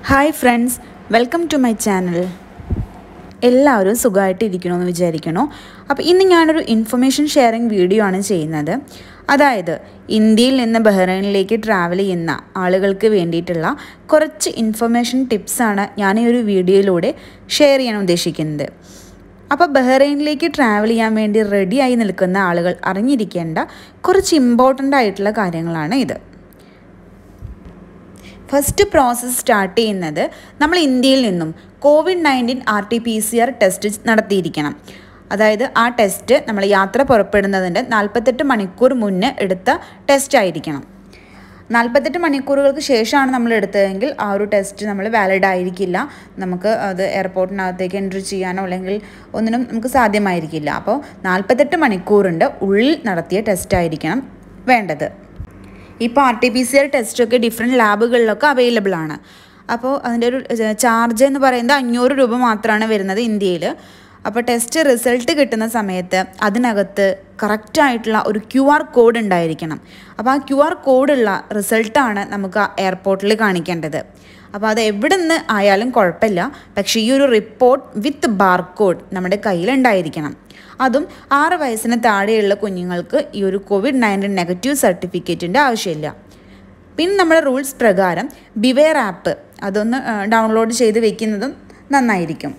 hi friends welcome to my channel എല്ലാവരും സുഖമായിട്ട് ഇരിക്കണമെന്ന് വിചാരിക്കണോ അപ്പോൾ ഇന്ന് ഞാനൊരു ഇൻഫർമേഷൻ ഷെയറിംഗ് വീഡിയോ ആണ് ചെയ്യുന്നത് അതായത് ഇന്ത്യയിൽ നിന്ന് ബഹ്റൈനിലേക്ക് ട്രാവൽ ചെയ്യുന്ന ആളുകൾക്ക് വേണ്ടിയിട്ടുള്ള കുറച്ച് ഇൻഫർമേഷൻ ടിപ്സാണ് ഞാൻ ഈ ഒരു വീഡിയോയിലൂടെ ഷെയർ ചെയ്യാൻ ഉദ്ദേശിക്കുന്നത് അപ്പോൾ ബഹ്റൈനിലേക്ക് ട്രാവൽ ചെയ്യാൻ വേണ്ടി റെഡിയായി നിൽക്കുന്ന ആളുകൾ അറിഞ്ഞിരിക്കേണ്ട കുറച്ച് ഇമ്പോർട്ടൻ്റ് ആയിട്ടുള്ള കാര്യങ്ങളാണ് ഇത് ഫസ്റ്റ് പ്രോസസ്സ് സ്റ്റാർട്ട് ചെയ്യുന്നത് നമ്മൾ ഇന്ത്യയിൽ നിന്നും COVID nineteen R T P C R test നടത്തിയിരിക്കണം അതായത് ആ ടെസ്റ്റ് നമ്മൾ യാത്ര പുറപ്പെടുന്നതിൻ്റെ നാൽപ്പത്തെട്ട് മണിക്കൂർ മുന്നേ എടുത്ത ടെസ്റ്റ് ആയിരിക്കണം നാൽപ്പത്തെട്ട് മണിക്കൂറുകൾക്ക് ശേഷമാണ് നമ്മൾ എടുത്തതെങ്കിൽ ആ ഒരു ടെസ്റ്റ് നമ്മൾ വാലിഡ് ആയിരിക്കില്ല നമുക്ക് അത് എയർപോർട്ടിനകത്തേക്ക് എൻട്രി ചെയ്യാനോ അല്ലെങ്കിൽ ഒന്നിനും നമുക്ക് സാധ്യമായിരിക്കില്ല അപ്പോൾ നാൽപ്പത്തെട്ട് മണിക്കൂറിൻ്റെ ഉള്ളിൽ നടത്തിയ ടെസ്റ്റ് ആയിരിക്കണം വേണ്ടത് ഇപ്പോൾ R T P C R ടെസ്റ്റൊക്കെ ഡിഫറെൻറ്റ് ലാബുകളിലൊക്കെ അവൈലബിൾ ആണ് അപ്പോൾ അതിൻ്റെ ഒരു ചാർജ് എന്ന് പറയുന്നത് അഞ്ഞൂറ് രൂപ മാത്രമാണ് വരുന്നത് ഇന്ത്യയിൽ അപ്പോൾ ടെസ്റ്റ് റിസൾട്ട് കിട്ടുന്ന സമയത്ത് അതിനകത്ത് കറക്റ്റായിട്ടുള്ള ഒരു ക്യു ആർ കോഡ് ഉണ്ടായിരിക്കണം അപ്പോൾ ആ ക്യു ആർ കോഡുള്ള റിസൾട്ടാണ് നമുക്ക് ആ എയർപോർട്ടിൽ കാണിക്കേണ്ടത് അപ്പോൾ അത് എവിടെ നിന്ന് ആയാലും കുഴപ്പമില്ല പക്ഷേ ഈ ഒരു റിപ്പോർട്ട് വിത്ത് ബാർകോഡ് നമ്മുടെ കയ്യിലുണ്ടായിരിക്കണം അതും ആറ് വയസ്സിന് താഴെയുള്ള കുഞ്ഞുങ്ങൾക്ക് ഈ ഒരു കോവിഡ് നയൻറ്റീൻ നെഗറ്റീവ് സർട്ടിഫിക്കറ്റിൻ്റെ ആവശ്യമില്ല പിന്നെ നമ്മുടെ റൂൾസ് പ്രകാരം ബിവെയർ ആപ്പ് അതൊന്ന് ഡൗൺലോഡ് ചെയ്ത് വെക്കുന്നതും നന്നായിരിക്കും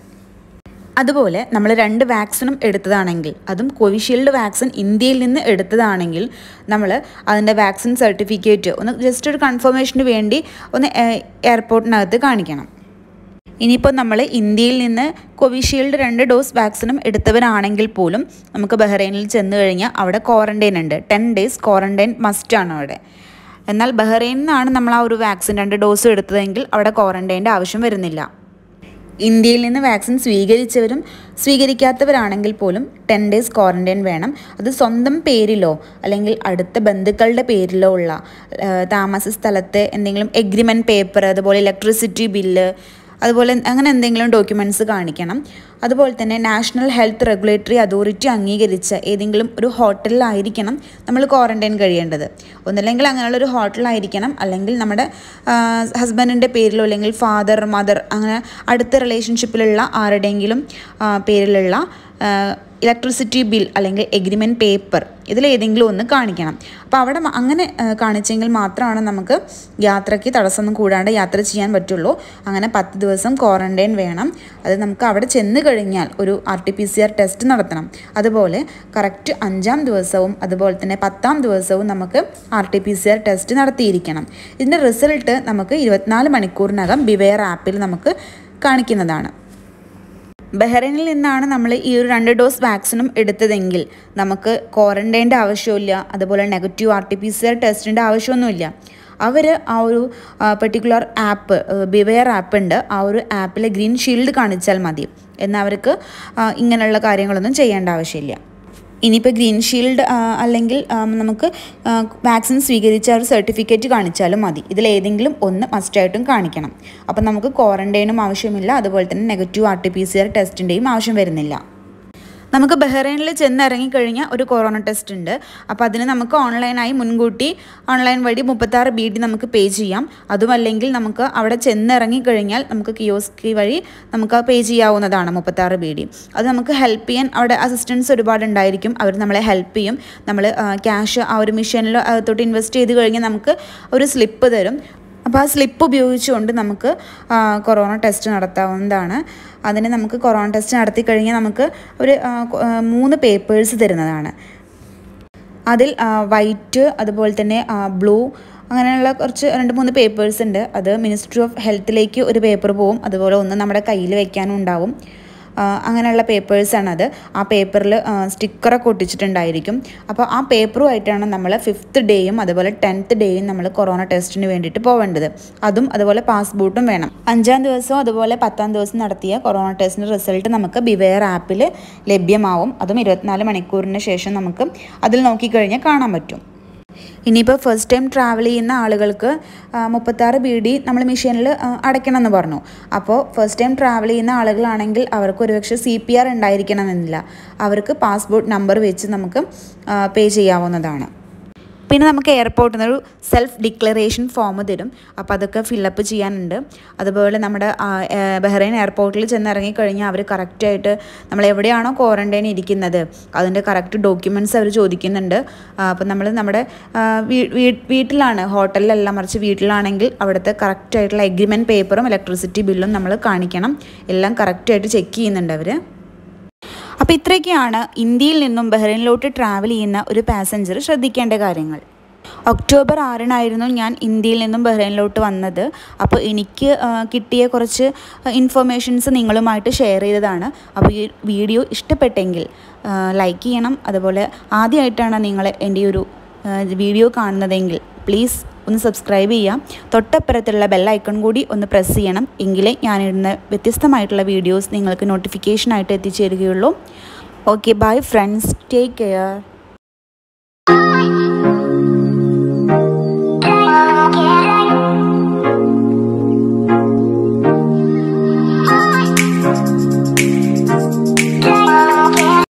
അതുപോലെ നമ്മൾ രണ്ട് വാക്സിനും എടുത്തതാണെങ്കിൽ അതും കോവിഷീൽഡ് വാക്സിൻ ഇന്ത്യയിൽ നിന്ന് എടുത്തതാണെങ്കിൽ നമ്മൾ അതിൻ്റെ വാക്സിൻ സർട്ടിഫിക്കറ്റ് ഒന്ന് ജസ്റ്റ് ഒരു കൺഫർമേഷന് വേണ്ടി ഒന്ന് എയർപോർട്ടിനകത്ത് കാണിക്കണം ഇനിയിപ്പോൾ നമ്മൾ ഇന്ത്യയിൽ നിന്ന് കോവിഷീൽഡ് രണ്ട് ഡോസ് വാക്സിനും എടുത്തവരാണെങ്കിൽ പോലും നമുക്ക് ബഹ്റൈനിൽ ചെന്ന് കഴിഞ്ഞാൽ അവിടെ ക്വാറൻറ്റൈൻ ഉണ്ട് ടെൻ ഡേയ്സ് ക്വാറൻറ്റൈൻ മസ്റ്റാണ് അവിടെ എന്നാൽ ബഹ്റൈനിൽ നിന്നാണ് നമ്മൾ ആ ഒരു വാക്സിൻ രണ്ട് ഡോസ് എടുത്തതെങ്കിൽ അവിടെ ക്വാറൻറ്റൈൻ്റെ ആവശ്യം വരുന്നില്ല ഇന്ത്യയിൽ നിന്ന് വാക്സിൻ സ്വീകരിച്ചവരും സ്വീകരിക്കാത്തവരാണെങ്കിൽ പോലും ടെൻ ഡേയ്സ് ക്വാറൻറ്റൈൻ വേണം അത് സ്വന്തം പേരിലോ അല്ലെങ്കിൽ അടുത്ത ബന്ധുക്കളുടെ പേരിലോ ഉള്ള താമസ സ്ഥലത്തെ എന്തെങ്കിലും എഗ്രിമെൻറ്റ് പേപ്പർ അതുപോലെ ഇലക്ട്രിസിറ്റി ബില്ല് അതുപോലെ അങ്ങനെ എന്തെങ്കിലും ഡോക്യുമെൻറ്റ്സ് കാണിക്കണം അതുപോലെ തന്നെ നാഷണൽ ഹെൽത്ത് റെഗുലേറ്ററി അതോറിറ്റി അംഗീകരിച്ച ഏതെങ്കിലും ഒരു ഹോട്ടലിലായിരിക്കണം നമ്മൾ ക്വാറൻറ്റൈൻ കഴിയേണ്ടത് ഒന്നല്ലെങ്കിൽ അങ്ങനെയുള്ള ഒരു ഹോട്ടലായിരിക്കണം അല്ലെങ്കിൽ നമ്മുടെ ഹസ്ബൻഡിൻ്റെ പേരിലോ അല്ലെങ്കിൽ ഫാദർ മദർ അങ്ങനെ അടുത്ത റിലേഷൻഷിപ്പിലുള്ള ആരുടെയെങ്കിലും പേരിലുള്ള ഇലക്ട്രിസിറ്റി ബിൽ അല്ലെങ്കിൽ എഗ്രിമെൻറ്റ് പേപ്പർ ഇതിലേതെങ്കിലും ഒന്ന് കാണിക്കണം അപ്പോൾ അവിടെ അങ്ങനെ കാണിച്ചെങ്കിൽ മാത്രമാണ് നമുക്ക് യാത്രയ്ക്ക് തടസ്സമൊന്നും കൂടാണ്ട് യാത്ര ചെയ്യാൻ പറ്റുള്ളൂ അങ്ങനെ പത്ത് ദിവസം ക്വാറൻറ്റൈൻ വേണം അത് നമുക്ക് അവിടെ ചെന്ന് കഴിഞ്ഞാൽ ഒരു R T P C R test നടത്തണം അതുപോലെ കറക്റ്റ് അഞ്ചാം ദിവസവും അതുപോലെ തന്നെ പത്താം ദിവസവും നമുക്ക് R T P C R test നടത്തിയിരിക്കണം ഇതിൻ്റെ റിസൾട്ട് നമുക്ക് ഇരുപത്തിനാല് മണിക്കൂറിനകം ബിവെയർ ആപ്പിൽ നമുക്ക് കാണിക്കുന്നതാണ് ബഹ്റൈനിൽ നിന്നാണ് നമ്മൾ ഈ ഒരു രണ്ട് ഡോസ് വാക്സിനും എടുത്തതെങ്കിൽ നമുക്ക് ക്വാറൻറ്റൈൻ്റെ ആവശ്യമില്ല അതുപോലെ negative R T P C R ടെസ്റ്റിൻ്റെ ആവശ്യമൊന്നുമില്ല അവർ ആ ഒരു പെർട്ടിക്കുലർ ആപ്പ് ബിവെയർ ആപ്പ് ഉണ്ട് ആ ഒരു ആപ്പിൽ ഗ്രീൻ ഷീൽഡ് കാണിച്ചാൽ മതി എന്നാൽ അവർക്ക് ഇങ്ങനെയുള്ള കാര്യങ്ങളൊന്നും ചെയ്യേണ്ട ആവശ്യമില്ല ഇനിയിപ്പോൾ ഗ്രീൻ ഷീൽഡ് അല്ലെങ്കിൽ നമുക്ക് വാക്സിൻ സ്വീകരിച്ച ഒരു സർട്ടിഫിക്കറ്റ് കാണിച്ചാലും മതി ഇതിലേതെങ്കിലും ഒന്ന് മസ്റ്റായിട്ടും കാണിക്കണം അപ്പം നമുക്ക് ക്വാറൻറ്റൈനും ആവശ്യമില്ല അതുപോലെ തന്നെ negative R T P C R ടെസ്റ്റിൻ്റെയും ആവശ്യം വരുന്നില്ല നമുക്ക് ബഹ്റൈനിൽ ചെന്ന് ഇറങ്ങിക്കഴിഞ്ഞാൽ ഒരു കൊറോണ ടെസ്റ്റ് ഉണ്ട് അപ്പോൾ അതിന് നമുക്ക് ഓൺലൈനായി മുൻകൂട്ടി ഓൺലൈൻ വഴി മുപ്പത്താറ് ബി ഡി നമുക്ക് പേ ചെയ്യാം അതുമല്ലെങ്കിൽ നമുക്ക് അവിടെ ചെന്ന് ഇറങ്ങിക്കഴിഞ്ഞാൽ നമുക്ക് കിയോസ്കി വഴി നമുക്ക് പേ ചെയ്യാവുന്നതാണ് മുപ്പത്താറ് ബി ഡി അത് നമുക്ക് ഹെൽപ്പ് ചെയ്യാൻ അവിടെ അസിസ്റ്റൻസ് ഒരുപാട് ഉണ്ടായിരിക്കും അവർ നമ്മളെ ഹെൽപ്പ് ചെയ്യും നമ്മൾ ക്യാഷ് ആ ഒരു മെഷീനിൽ അകത്തോട്ട് ഇൻവെസ്റ്റ് ചെയ്ത് കഴിഞ്ഞാൽ നമുക്ക് ഒരു സ്ലിപ്പ് തരും അപ്പോൾ ആ സ്ലിപ്പ് ഉപയോഗിച്ചുകൊണ്ട് നമുക്ക് കൊറോണ ടെസ്റ്റ് നടത്താവുന്നതാണ് അതിന് നമുക്ക് കൊറോണ ടെസ്റ്റ് നടത്തി കഴിഞ്ഞാൽ നമുക്ക് ഒരു മൂന്ന് പേപ്പേഴ്സ് തരുന്നതാണ് അതിൽ വൈറ്റ് അതുപോലെ തന്നെ ബ്ലൂ അങ്ങനെയുള്ള കുറച്ച് രണ്ട് മൂന്ന് പേപ്പേഴ്സ് ഉണ്ട് അത് മിനിസ്ട്രി ഓഫ് ഹെൽത്തിലേക്ക് ഒരു പേപ്പർ പോവും അതുപോലെ ഒന്ന് നമ്മുടെ കയ്യിൽ വെക്കാനും ഉണ്ടാവും അങ്ങനെയുള്ള പേപ്പേഴ്സാണത് ആ പേപ്പറിൽ സ്റ്റിക്കറൊക്കെ ഒട്ടിച്ചിട്ടുണ്ടായിരിക്കും അപ്പോൾ ആ പേപ്പറുമായിട്ടാണ് നമ്മൾ ഫിഫ്ത്ത് ഡേയും അതുപോലെ ടെൻത്ത് ഡേയും നമ്മൾ കൊറോണ ടെസ്റ്റിന് വേണ്ടിയിട്ട് പോവേണ്ടത് അതും അതുപോലെ പാസ്പോർട്ടും വേണം അഞ്ചാം ദിവസവും അതുപോലെ പത്താം ദിവസം നടത്തിയ കൊറോണ ടെസ്റ്റിൻ്റെ റിസൾട്ട് നമുക്ക് ബിവെയർ ആപ്പിൽ ലഭ്യമാവും അതും ഇരുപത്തിനാല് മണിക്കൂറിന് ശേഷം നമുക്ക് അതിൽ നോക്കിക്കഴിഞ്ഞാൽ കാണാൻ പറ്റും ഇനിയിപ്പോൾ ഫസ്റ്റ് ടൈം ട്രാവൽ ചെയ്യുന്ന ആളുകൾക്ക് മുപ്പത്താറ് ബി ഡി നമ്മൾ മെഷീനിൽ അടയ്ക്കണം എന്ന് പറഞ്ഞു അപ്പോൾ ഫസ്റ്റ് ടൈം ട്രാവൽ ചെയ്യുന്ന ആളുകളാണെങ്കിൽ അവർക്ക് ഒരുപക്ഷെ സി പി ആർ ഉണ്ടായിരിക്കണമെന്നില്ല അവർക്ക് പാസ്പോർട്ട് നമ്പർ വെച്ച് നമുക്ക് പേ ചെയ്യാവുന്നതാണ് പിന്നെ നമുക്ക് എയർപോർട്ടിൽ നിന്നൊരു സെൽഫ് ഡിക്ലറേഷൻ ഫോം തരും അപ്പോൾ അതൊക്കെ ഫില്ലപ്പ് ചെയ്യാനുണ്ട് അതുപോലെ നമ്മുടെ ആ, ഏ, ബഹ്റൈൻ എയർപോർട്ടിൽ ചെന്ന് ഇറങ്ങിക്കഴിഞ്ഞാൽ അവർ കറക്റ്റായിട്ട് നമ്മൾ എവിടെയാണോ ക്വാറൻറ്റൈൻ ഇരിക്കുന്നത് അതിൻ്റെ കറക്റ്റ് ഡോക്യുമെൻറ്റ്സ് അവർ ചോദിക്കുന്നുണ്ട് അപ്പോൾ നമ്മൾ നമ്മുടെ ആ, വീ- വീ- വീട്ടിലാണ് ഹോട്ടലിലല്ല മറിച്ച് വീട്ടിലാണെങ്കിൽ അവിടുത്തെ കറക്റ്റായിട്ടുള്ള എഗ്രിമെൻറ്റ് പേപ്പറും ഇലക്ട്രിസിറ്റി ബില്ലും നമ്മൾ കാണിക്കണം എല്ലാം കറക്റ്റായിട്ട് ചെക്ക് ചെയ്യുന്നുണ്ട് അവർ അപ്പോൾ ഇത്രയൊക്കെയാണ് ഇന്ത്യയിൽ നിന്നും ബഹ്റൈനിലോട്ട് ട്രാവൽ ചെയ്യുന്ന ഒരു പാസഞ്ചർ ശ്രദ്ധിക്കേണ്ട കാര്യങ്ങൾ ഒക്ടോബർ ആറിനായിരുന്നു ഞാൻ ഇന്ത്യയിൽ നിന്നും ബഹ്റൈനിലോട്ട് വന്നത് അപ്പോൾ എനിക്ക് ആ, കിട്ടിയ കുറച്ച് ഇൻഫർമേഷൻസ് നിങ്ങളുമായിട്ട് ഷെയർ ചെയ്തതാണ് അപ്പോൾ ഈ വീഡിയോ ഇഷ്ടപ്പെട്ടെങ്കിൽ ലൈക്ക് ചെയ്യണം അതുപോലെ ആദ്യമായിട്ടാണ് നിങ്ങൾ എൻ്റെ ഈ ഒരു ആ, വീഡിയോ കാണുന്നതെങ്കിൽ പ്ലീസ് ഒന്ന് സബ്സ്ക്രൈബ് ചെയ്യാം തൊട്ടപ്പുറത്തുള്ള ബെൽ ഐക്കൺ കൂടി ഒന്ന് പ്രസ് ചെയ്യണം എങ്കിലേ ഞാനിടുന്ന വ്യത്യസ്തമായിട്ടുള്ള വീഡിയോസ് നിങ്ങൾക്ക് നോട്ടിഫിക്കേഷനായിട്ട് എത്തിച്ചേരുകയുള്ളൂ okay bye friends take care